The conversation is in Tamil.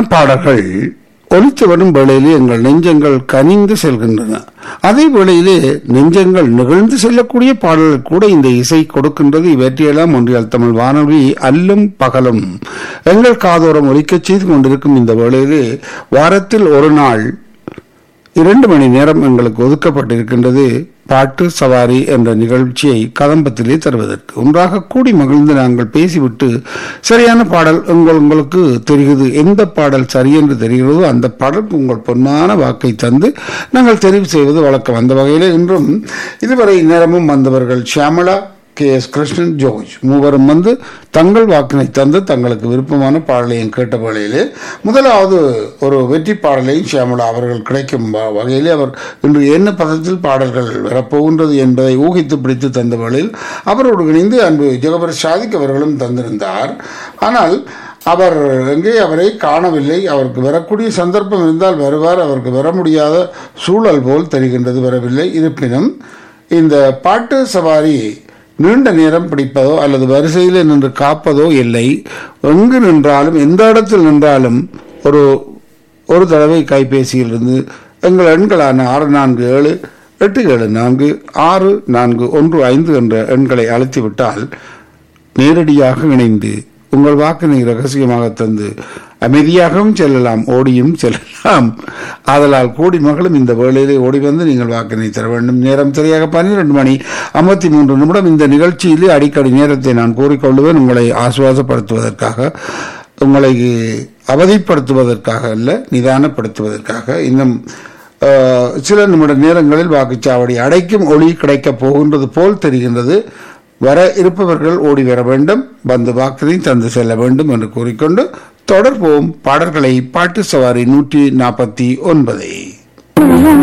பாடல்கள் ஒலித்து வரும் வேளையிலே எங்கள் நெஞ்சங்கள் கனிந்து செல்கின்றன அதே வேளையிலே நெஞ்சங்கள் நிகழ்ந்து செல்லக்கூடிய பாடல்கள் கூட இந்த இசை கொடுக்கின்றது இவற்றையெல்லாம் ஒன்றியால் தமிழ் வானொலி அல்லும் பகலும் எங்கள் காதோரம் ஒலிக்கச் செய்து கொண்டிருக்கும் இந்த வேளையிலே வாரத்தில் ஒரு நாள் இரண்டு மணி நேரம் எங்களுக்கு ஒதுக்கப்பட்டிருக்கின்றது பாட்டு சவாரி என்ற நிகழ்ச்சியை கதம்பத்திலே தருவதற்கு ஒன்றாக கூடி மகிழ்ந்து நாங்கள் பேசிவிட்டு சரியான பாடல் உங்கள் உங்களுக்கு தெரிகிறது எந்த பாடல் சரி என்று தெரிகிறதோ அந்த பாடலுக்கு உங்கள் பொன்னான வாக்கை தந்து நாங்கள் தெரிவு செய்வது வழக்கம் அந்த வகையிலே இன்றும் இதுவரை நேரமும் வந்தவர்கள் Shyamala K S Krishnan George மூவரும் வந்து தங்கள் வாக்கினை தந்து தங்களுக்கு விருப்பமான பாடலையும் கேட்ட வேளையிலே முதலாவது ஒரு வெற்றி பாடலையும் ஷியாமலா அவர்கள் கிடைக்கும் வ- வகையிலே அவர் இன்று என்ன பதத்தில் பாடல்கள் வரப்போகின்றது என்பதை ஊகித்து பிடித்து தந்த வேளையில் அவரோடு இணைந்து அன்பு ஜெகபர் ஷாதிக் அவர்களும் தந்திருந்தார் ஆனால் அவர் எங்கே அவரை காணவில்லை அவருக்கு வரக்கூடிய சந்தர்ப்பம் இருந்தால் வருவார் அவருக்கு வர முடியாத சூழல் போல் தெரிகின்றது வரவில்லை இருப்பினும் இந்த பாட்டு சவாரி நீண்ட நேரம் பிடிப்பதோ அல்லது வரிசையில் நின்று காப்பதோ இல்லை எங்கு நின்றாலும் எந்த இடத்தில் நின்றாலும் ஒரு ஒரு தடவை கைபேசியிலிருந்து எங்கள் எண்களான ஆறு நான்கு ஏழு எட்டு ஏழு நான்கு ஆறு நான்கு ஒன்று ஐந்து என்ற எண்களை அழுத்திவிட்டால் நேரடியாக இணைந்து உங்கள் வாக்கினை ரகசியமாக தந்து அமைதியாகவும் செல்லலாம் ஓடியும் செல்லலாம் ஆதலால் கூடி மகளும் இந்த வேளையிலே ஓடி வந்து நீங்கள் வாக்கினை தர வேண்டும் நேரம் சரியாக பன்னிரண்டு மணி ஐம்பத்தி மூன்று நிமிடம் இந்த நிகழ்ச்சியிலே அடிக்கடி நேரத்தை நான் கூறிக்கொள்வேன் உங்களை ஆசுவாசப்படுத்துவதற்காக உங்களை அவதிப்படுத்துவதற்காக அல்ல நிதானப்படுத்துவதற்காக இன்னும் அஹ், சில நிமிட நேரங்களில் வாக்குச்சாவடி அடைக்கும் ஒளி கிடைக்கப் போகின்றது போல் தெரிகின்றது வர இருப்பவர்கள் ஓடி வர வேண்டும் வந்து வாக்குதை தந்து செல்ல வேண்டும் என்று கூறிக்கொண்டு தொடர்போம் பாடல்களை பாட்டு சவாரி நூற்றி நாற்பத்தி ஒன்பதை